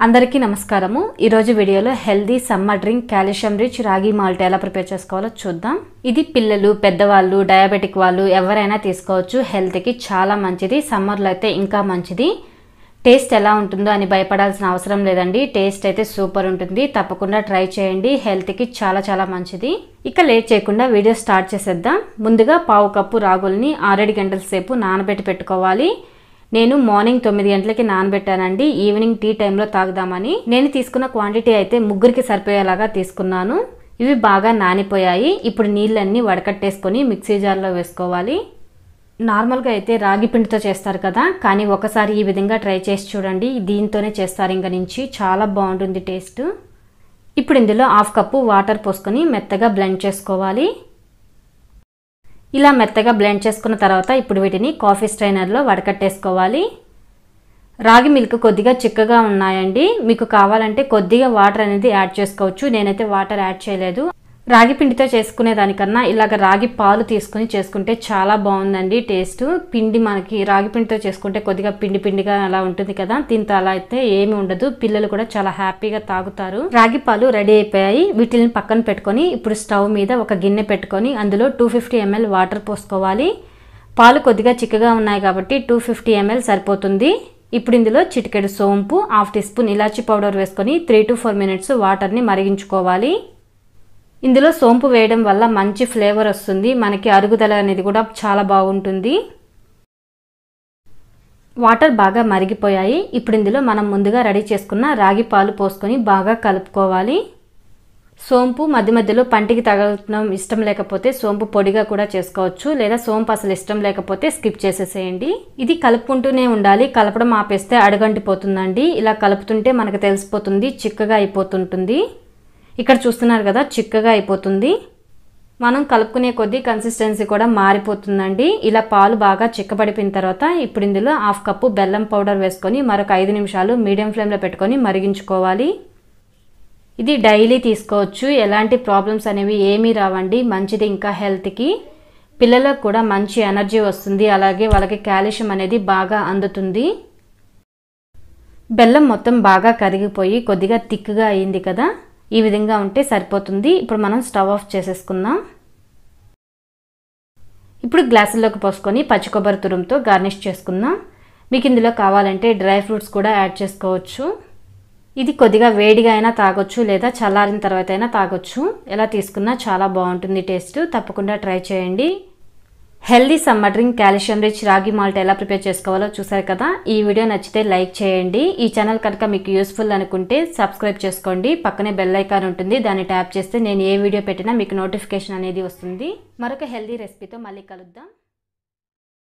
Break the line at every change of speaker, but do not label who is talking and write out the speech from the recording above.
అందరికీ నమస్కారము ఈరోజు వీడియోలో healthy summer drink calcium rich ragi malt ఎలా ప్రిపేర్ చేసుకోవాలో చూద్దాం ఇది పిల్లలు పెద్దవాళ్ళు డయాబెటిక్ వాళ్ళు ఎవరైనా తీసుకోవచ్చు హెల్త్కి చాలా మంచిది సమ్మర్లో అయితే ఇంకా మంచిది టేస్ట్ ఎలా ఉంటుందో అని భయపడాల్సిన అవసరం లేదండి టేస్ట్ అయితే సూపర్ ఉంటుంది తప్పకుండా ట్రై చేయండి హెల్త్కి చాలా చాలా మంచిది ఇక లేట్ చేయకుండా వీడియో స్టార్ట్ చేసేద్దాం ముందుగా పావు కప్పు రాగుల్ని ఆరేడు గంటల సేపు నానబెట్టి పెట్టుకోవాలి నేను మార్నింగ్ తొమ్మిది గంటలకి నానబెట్టానండి ఈవినింగ్ టీ టైంలో తాగుదామని నేను తీసుకున్న క్వాంటిటీ అయితే ముగ్గురికి సరిపోయేలాగా తీసుకున్నాను ఇవి బాగా నానిపోయాయి ఇప్పుడు నీళ్ళన్నీ వడకట్టేసుకొని మిక్సీ జార్లో వేసుకోవాలి నార్మల్గా అయితే రాగి పిండితో చేస్తారు కదా కానీ ఒకసారి ఈ విధంగా ట్రై చేసి చూడండి దీంతోనే చేస్తారు ఇంక నుంచి చాలా బాగుంటుంది టేస్ట్ ఇప్పుడు ఇందులో హాఫ్ కప్పు వాటర్ పోసుకొని మెత్తగా బ్లెండ్ చేసుకోవాలి ఇలా మెత్తగా బ్లెండ్ చేసుకున్న తర్వాత ఇప్పుడు వీటిని కాఫీ స్ట్రైనర్లో వడకట్టేసుకోవాలి రాగి మిల్క్ కొద్దిగా చిక్కగా ఉన్నాయండి మీకు కావాలంటే కొద్దిగా వాటర్ అనేది యాడ్ చేసుకోవచ్చు నేనైతే వాటర్ యాడ్ చేయలేదు రాగి పిండితో చేసుకునే దానికన్నా ఇలాగ రాగి పాలు తీసుకుని చేసుకుంటే చాలా బాగుందండి టేస్ట్ పిండి మనకి రాగి పిండితో చేసుకుంటే కొద్దిగా పిండి పిండిగా అలా ఉంటుంది కదా దీంతో అలా అయితే ఏమి ఉండదు పిల్లలు కూడా చాలా హ్యాపీగా తాగుతారు రాగి పాలు రెడీ అయిపోయాయి వీటిని పక్కన పెట్టుకొని ఇప్పుడు స్టవ్ మీద ఒక గిన్నె పెట్టుకొని అందులో టూ ఫిఫ్టీ ఎంఎల్ వాటర్ పోసుకోవాలి పాలు కొద్దిగా చిక్కగా ఉన్నాయి కాబట్టి టూ ఫిఫ్టీ ఎంఎల్ సరిపోతుంది ఇప్పుడు ఇందులో చిటికెడు సోంపు హాఫ్ టీ స్పూన్ ఇలాచీ పౌడర్ వేసుకొని త్రీ టు ఫోర్ మినిట్స్ వాటర్ని మరిగించుకోవాలి ఇందులో సోంపు వేయడం వల్ల మంచి ఫ్లేవర్ వస్తుంది మనకి అరుగుదల అనేది కూడా చాలా బాగుంటుంది వాటర్ బాగా మరిగిపోయాయి ఇప్పుడు ఇందులో మనం ముందుగా రెడీ చేసుకున్న రాగి పాలు పోసుకొని బాగా కలుపుకోవాలి సోంపు మధ్య మధ్యలో పంటికి తగలటం ఇష్టం లేకపోతే సోంపు పొడిగా కూడా చేసుకోవచ్చు లేదా సోంపు అసలు ఇష్టం లేకపోతే స్కిప్ చేసేసేయండి ఇది కలుపుకుంటూనే ఉండాలి కలపడం ఆపేస్తే అడగంటిపోతుందండి ఇలా కలుపుతుంటే మనకు తెలిసిపోతుంది చిక్కగా అయిపోతుంటుంది ఇక్కడ చూస్తున్నారు కదా చిక్కగా అయిపోతుంది మనం కలుపుకునే కొద్దీ కన్సిస్టెన్సీ కూడా మారిపోతుందండి ఇలా పాలు బాగా చిక్కబడిపోయిన తర్వాత ఇప్పుడు ఇందులో హాఫ్ కప్పు బెల్లం పౌడర్ వేసుకొని మరొక ఐదు నిమిషాలు మీడియం ఫ్లేమ్లో పెట్టుకొని మరిగించుకోవాలి ఇది డైలీ తీసుకోవచ్చు ఎలాంటి ప్రాబ్లమ్స్ అనేవి ఏమీ రావండి మంచిది ఇంకా హెల్త్కి పిల్లలకు కూడా మంచి ఎనర్జీ వస్తుంది అలాగే వాళ్ళకి కాల్షియం అనేది బాగా అందుతుంది బెల్లం మొత్తం బాగా కరిగిపోయి కొద్దిగా థిక్గా అయింది కదా ఈ విధంగా ఉంటే సరిపోతుంది ఇప్పుడు మనం స్టవ్ ఆఫ్ చేసేసుకుందాం ఇప్పుడు గ్లాసుల్లోకి పోసుకొని పచ్చి కొబ్బరి తురుముతో గార్నిష్ చేసుకుందాం మీకు ఇందులో కావాలంటే డ్రై ఫ్రూట్స్ కూడా యాడ్ చేసుకోవచ్చు ఇది కొద్దిగా వేడిగా అయినా తాగొచ్చు లేదా చల్లారిన తర్వాత అయినా తాగొచ్చు ఎలా తీసుకున్నా చాలా బాగుంటుంది టేస్ట్ తప్పకుండా ట్రై చేయండి healthy summer drink calcium rich ragi malt ఎలా ప్రిపేర్ చేసుకోవాలో చూసారు కదా ఈ వీడియో నచ్చితే లైక్ చేయండి ఈ ఛానల్ కనుక మీకు యూస్ఫుల్ అనుకుంటే సబ్స్క్రైబ్ చేసుకోండి పక్కనే బెల్ ఐకాన్ ఉంటుంది దాన్ని ట్యాప్ చేస్తే నేను ఏ వీడియో పెట్టినా మీకు నోటిఫికేషన్ అనేది వస్తుంది మరొక హెల్దీ రెసిపీతో మళ్ళీ కలుద్దాం